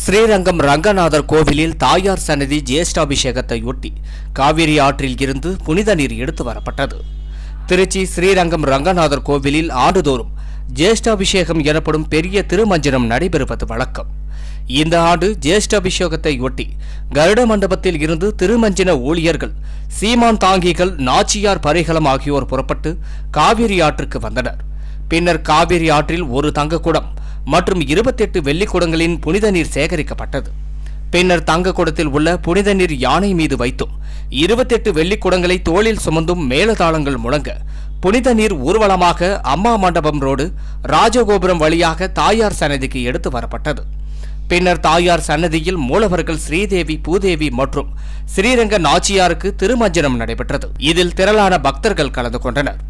ஸ்ரீரங்கம் ரங்கநாதர் கோவிலில் தாயார் சன்னதி ஜேஷ்டாபிஷேகத்தையொட்டி காவிரி ஆற்றில் இருந்து புனித நீர் எடுத்து வரப்பட்டது திருச்சி ஸ்ரீரங்கம் ரங்கநாதர் கோவிலில் ஆண்டுதோறும் ஜேஷ்டாபிஷேகம் எனப்படும் பெரிய திருமஞ்சனம் நடைபெறுவது வழக்கம் இந்த ஆண்டு ஜேஷ்டாபிஷேகத்தையொட்டி கருட மண்டபத்தில் இருந்து திருமஞ்சன ஊழியர்கள் சீமான் தாங்கிகள் நாச்சியார் பரிகலம் ஆகியோர் புறப்பட்டு காவிரி ஆற்றுக்கு வந்தனர் பின்னர் காவிரி ஆற்றில் ஒரு தங்கக்குடம் மற்றும் இருபத்தெட்டு வெள்ளிக்குடங்களின் புனித நீர் சேகரிக்கப்பட்டது பின்னர் தங்க குடத்தில் உள்ள புனித நீர் யானை மீது வைத்தும் இருபத்தெட்டு வெள்ளிக்குடங்களை தோளில் சுமந்தும் மேலதாளங்கள் முழங்க புனித நீர் ஊர்வலமாக அம்மா மண்டபம் ரோடு ராஜகோபுரம் வழியாக தாயார் சன்னதிக்கு எடுத்து வரப்பட்டது பின்னர் தாயார் சன்னதியில் மூலவர்கள் ஸ்ரீதேவி பூதேவி மற்றும் ஸ்ரீரங்க நாச்சியாருக்கு திருமஞ்சனம் நடைபெற்றது இதில் திரளான பக்தர்கள் கலந்து கொண்டனர்